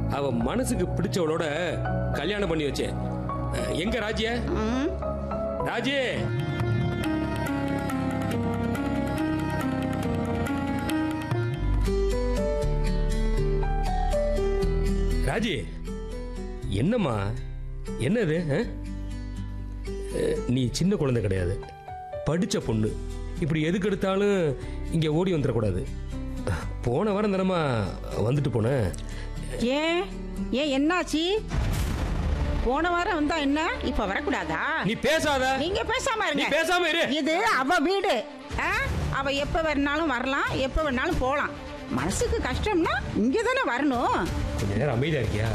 அவ மனசுக்கு பிடிச்சவளோட கல்யாணம் பண்ணி வச்சேன் அஹ், எங்க ராஜிய ம், ராஜி ராஜி என்னம்மா என்னது அஹ்? அஹ், நீ சின்ன குழந்தை கிடையாது படிச்ச பொண்ணு இப்படி எதுக்கு எடுத்தாலும் இங்க ஓடி வந்துடக்கூடாது அஹ், போன வாரம் தானம்மா வந்துட்டு போனேன் ஏன் ஏன் என்னாச்சு போன வாரம் வந்தா என்ன இப்ப வரக்கூடாதா நீ பேசாத நீங்க பேசாம நீ இருங்க பேசாம இரு இது அவ வீடு ஆ? அவ எப்ப வேணாலும் வரலாம் எப்ப வேணாலும் போலாம் மனசுக்கு கஷ்டம்னா இங்க தானே வரணும் கொஞ்ச நேரம் அமைதியா இருக்கியா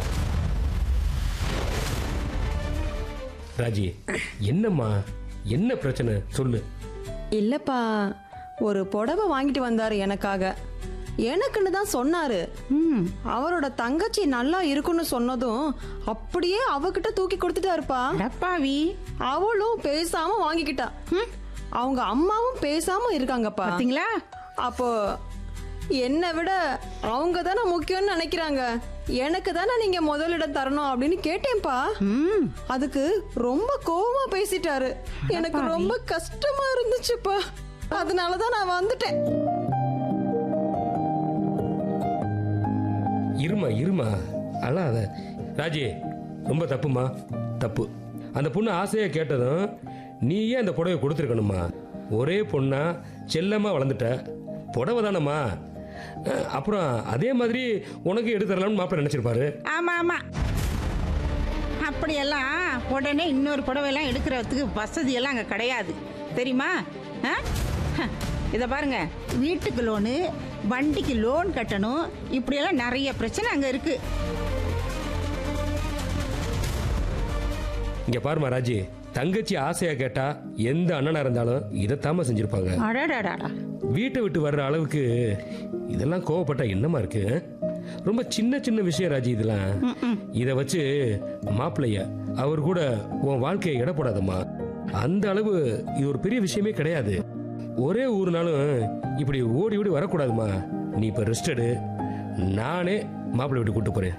ராஜி என்னம்மா என்ன பிரச்சனை சொல்லு இல்லப்பா ஒரு புடவை வாங்கிட்டு வந்தாரு எனக்காக எனக்குன்னு தான் சொன்னாரு ம் அவரோட தங்கச்சி நல்லா இருக்குன்னு சொன்னதும் அப்படியே அவகிட்ட தூக்கி கொடுத்துட்டாருப்பா அடப்பாவி அவளும் பேசாம வாங்கிக்கிட்டா ம், அவங்க அம்மாவும் பேசாம இருக்காங்கப்பா பாத்தீங்களா அப்போ என்னை விட அவங்க தானே முக்கியம்னு நினைக்கிறாங்க எனக்கு தானே நீங்க முதலிடம் தரணும் அப்படின்னு கேட்டேன்ப்பா ம் அதுக்கு ரொம்ப கோவமா பேசிட்டாரு எனக்கு ரொம்ப கஷ்டமா இருந்துச்சுப்பா அதனாலதான் நான் வந்துட்டேன் இருமா இருமா அழாத ராஜி ரொம்ப தப்புமா தப்பு அந்த பொண்ணு ஆசையா கேட்டதும் நீ ஏன் அந்த புடவை கொடுத்துருக்கணுமா ஒரே பொண்ணா செல்லமா வளர்ந்துட்ட புடவை தானம்மா அஹ், அப்புறம் அதே மாதிரி உனக்கு எடுத்து தரலாம்னு மாப்பிள்ள நினைச்சிருப்பாரு ஆமா ஆமா அப்படியெல்லாம் உடனே இன்னொரு புடவையெல்லாம் எடுக்கிறதுக்கு வசதி எல்லாம் அங்கே கிடையாது தெரியுமா ஆ? ஹ, இதை பாருங்க வீட்டுக்கு லோனு வண்டிக்கு லோன் கட்டணும் இப்படியெல்லாம் நிறைய பிரச்சனை அங்கே இருக்கு இங்க பாருமா ராஜி தங்கச்சி ஆசையா கேட்டா எந்த அண்ணனா இருந்தாலும் இதைத்தாம செஞ்சிருப்பாங்க அடடாடாடா வீட்டை விட்டு வர்ற அளவுக்கு இதெல்லாம் கோவப்பட்டா என்னமா இருக்கு ரொம்ப சின்ன சின்ன விஷயம் ராஜி இதெல்லாம் இத வச்சு மாப்பிள்ளைய அவர் கூட உன் வாழ்க்கையை எடை போடாதம்மா அந்த அளவு இது ஒரு பெரிய விஷயமே கிடையாது ஒரே ஊர்னாலும் இப்படி ஓடி ஓடி வரக்கூடாதுமா நீ இப்ப ரெஸ்ட் எடு நானே மாப்பிள்ளை வீட்டு கூட்டு போறேன்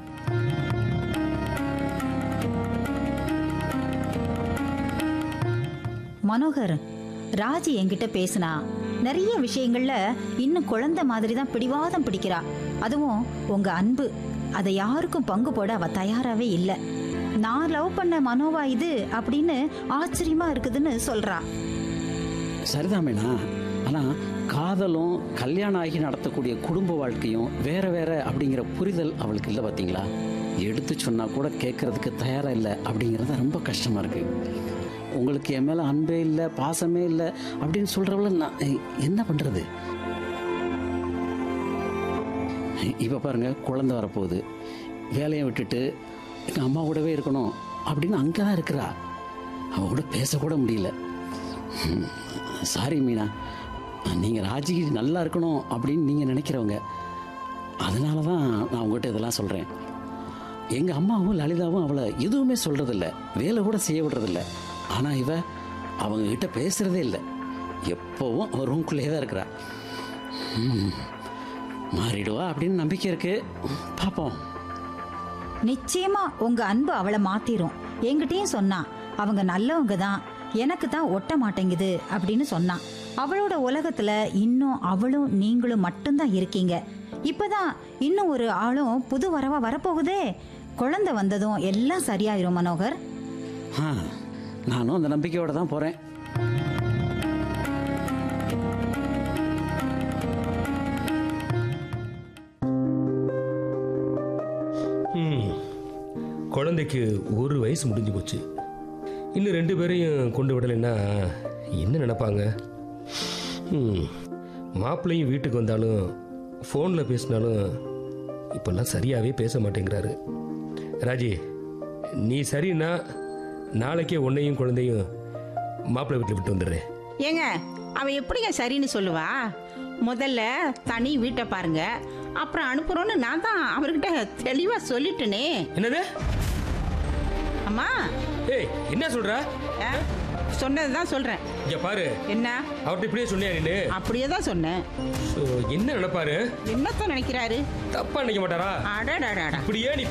மனோகர் ராஜி என்கிட்ட பேசினா நிறைய விஷயங்கள்ல இன்னும் குழந்தை மாதிரி தான் பிடிவாதம் பிடிக்கிறா அதுவும் உங்க அன்பு அதை யாருக்கும் பங்கு போட அவ தயாராவே இல்ல நான் லவ் பண்ண மனோவா இது அப்படின்னு ஆச்சரியமா இருக்குதுன்னு சொல்றா சரிதான் மீனா ஆனால் காதலும் கல்யாணம் ஆகி நடத்தக்கூடிய குடும்ப வாழ்க்கையும் வேற வேற அப்படிங்கிற புரிதல் அவளுக்கு இல்லை பார்த்தீங்களா எடுத்து சொன்னா கூட கேட்கறதுக்கு தயாரா இல்லை அப்படிங்கிறது ரொம்ப கஷ்டமா இருக்கு உங்களுக்கு என் மேல அன்பே இல்லை பாசமே இல்லை அப்படின்னு சொல்றவள நான் எ- என்ன பண்றது இப்போ பாருங்க குழந்தை வரப்போகுது வேலையை விட்டுட்டு எங்க அம்மா கூடவே இருக்கணும் அப்படின்னு அங்கே தான் இருக்கிறா அவ கூட பேசக்கூட முடியல சாரி மீனா நீங்கள் ராஜிக்கு நல்லா இருக்கணும் அப்படின்னு நீங்கள் நினைக்கிறவங்க அதனால தான் நான் உங்கள்கிட்ட இதெல்லாம் சொல்கிறேன் எங்கள் அம்மாவும் லலிதாவும் அவளை எதுவுமே சொல்கிறதில்ல வேலை கூட செய்ய விடுறதில்ல ஆனால் இவ அவங்க கிட்ட பேசுகிறதே இல்லை எப்போவும் அவள் ரூம்குள்ளேயே தான் இருக்கிறா ம், மாறிடுவா அப்படின்னு நம்பிக்கை இருக்கு பார்ப்போம் நிச்சயமா உங்க அன்பு அவளை மாத்திரும் என்கிட்டயும் சொன்னா அவங்க நல்லவங்க தான் எனக்கு தான் ஒட்ட மாட்டேங்குது அப்படின்னு சொன்னான் அவளோட உலகத்துல இன்னும் அவளும் நீங்களும் மட்டும்தான் இருக்கீங்க இப்பதான் இன்னும் ஒரு ஆளும் புது வரவா வரப்போகுதே குழந்தை வந்ததும் எல்லாம் சரியாயிரும் மனோகர் ஆ நானும் அந்த நம்பிக்கையோட தான் போகிறேன் ம். குழந்தைக்கு ஒரு வயசு முடிஞ்சு போச்சு இன்னும் ரெண்டு பேரையும் கொண்டு விடலைன்னா என்ன நினைப்பாங்க ம். மாப்பிள்ளையும் வீட்டுக்கு வந்தாலும் ஃபோனில் பேசினாலும் இப்பெல்லாம் சரியாகவே பேச மாட்டேங்கிறாரு ராஜி நீ சரின்னா நாளைக்கே உன்னையும் குழந்தையும் மாப்பிள்ளை வீட்டில் விட்டு வந்துடுறேன் ஏங்க அவ எப்படிங்க சரின்னு சொல்லுவா முதல்ல தனி வீட்டை பாருங்க அப்புறம் அனுப்புறோன்னு நான் தான் அவர்கிட்ட தெளிவா சொல்லிட்டேனே என்னது அம்மா ஏய் என்ன சொல்ற ஆ, சொன்னதுதான் சொல்றேன் இங்க பாரு என்ன அவர்கிட்ட இப்படியே சொன்னியா நீனு அப்படியே தான் சொன்னேன் ஸோ, என்ன நினைப்பாரு என்னத்தான் நினைக்கிறாரு தப்பா நினைக்க மாட்டாரா அடடாடாடா இப்படியே நீ